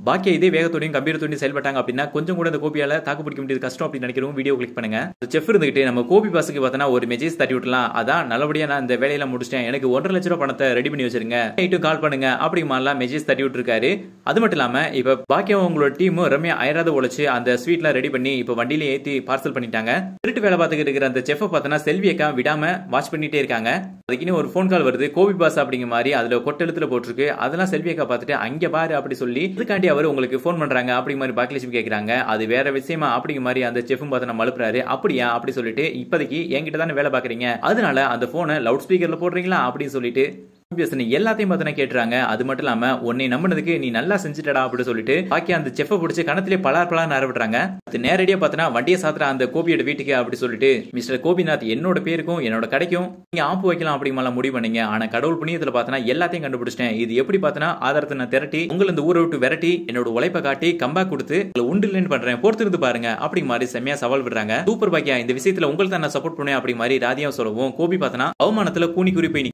பாக்கிய இதே வேகத்தோடையும் கம்பீரத்தோடையும் செயல்பட்டாங்க அப்படின்னா கொஞ்சம் கூட இந்த கோபியால தாக்கு பிடிக்க முடியாது கஷ்டம் அப்படின்னு நினைக்கிறோம் வீடியோ கிளிக் பண்ணுங்க செஃப் இருந்துகிட்டு நம்ம கோபி பாஸுக்கு பார்த்தனா ஒரு மெசேஜ் தட்டி விட்டலாம் அதான் நல்லபடியா நான் இந்த வேலையெல்லாம் முடிச்சிட்டேன் எனக்கு ஒன்றரை லட்ச ரூபா பணத்தை ரெடி பண்ணி வச்சிருங்க நைட்டும் கால் பண்ணுங்க அப்படி மாதிரிலாம் மெசேஜ் தட்டி விட்டுருக்காரு அது மட்டும் இல்லாம இப்ப பாக்கியம் உங்களோட டீமும் ரம்யா அயராத உழைச்சு அந்த ஸ்வீட்லாம் ரெடி பண்ணி இப்ப வண்டியில ஏத்தி பார்சல் பண்ணிட்டாங்க திருட்டு வேலை பார்த்துக்கிட்டு இருக்கிற அந்த செஃப் பார்த்தனா செல்வி அக்கா விடாம வாட்ச் பண்ணிட்டே இருக்காங்க அதுக்குன்னு ஒரு ஃபோன் கால் வருது கோபி பாஸ் அப்படிங்கிற மாதிரி அதுல கொட்டெழுத்துல போட்டிருக்கு அதெல்லாம் செல்வி அக்கா பார்த்துட்டு அங்க பாரு அப்படி சொல்லி இதுக்காண்டி அவர் உங்களுக்கு ஃபோன் பண்றாங்க அப்படி மாதிரி பாக்கியலட்சுமி கேக்குறாங்க அது வேற விஷயமா அப்படிங்கிற மாதிரி அந்த செஃப்பும் பார்த்து நம்ம அழுப்புறாரு அப்படியா அப்படி சொல்லிட்டு இப்போதைக்கு என்கிட்ட தானே வேலை பாக்குறீங்க அதனால அந்த போனை லவுட் ஸ்பீக்கர்ல போடுறீங்களா அப்படின்னு சொல்லிட்டு பேசுன எல்லாத்தையும் பார்த்தா கேட்டுறாங்க அது மட்டும் இல்லாம உன்னை நம்பினதுக்கு நீ நல்லா செஞ்சுட்டடா அப்படின்னு சொல்லிட்டு பாக்கி அந்த செஃப்பை பிடிச்சி கணத்திலே பலார் பலான்னு ஆரம்பிடுறாங்க அது நேரடியா பார்த்தனா வண்டியை சாத்துற அந்த கோபியோட வீட்டுக்கு அப்படி சொல்லிட்டு மிஸ்டர் கோபிநாத் என்னோட பேருக்கும் என்னோட கடைக்கும் நீங்க ஆப்பு வைக்கலாம் அப்படிங்கலாம் முடிவு பண்ணீங்க ஆனா கடவுள் புண்ணியத்துல பார்த்தனா எல்லாத்தையும் கண்டுபிடிச்சிட்டேன் இது எப்படி பார்த்தனா ஆதாரத்தை நான் திரட்டி உங்களை இந்த ஊரை விட்டு விரட்டி என்னோட உழைப்பை காட்டி கம்பேக் கொடுத்து உங்களை உண்டு இல்லைன்னு பண்றேன் பொறுத்திருந்து பாருங்க அப்படி மாதிரி செம்மையா சவால் விடுறாங்க சூப்பர் பாக்கியா இந்த விஷயத்துல உங்களுக்கு தான் நான் சப்போர்ட் பண்ணுவேன் அப்படி மாதிரி ராதியா சொல்லவும் கோபி பார்த்தனா அவமானத்துல கூனி குறிப்பை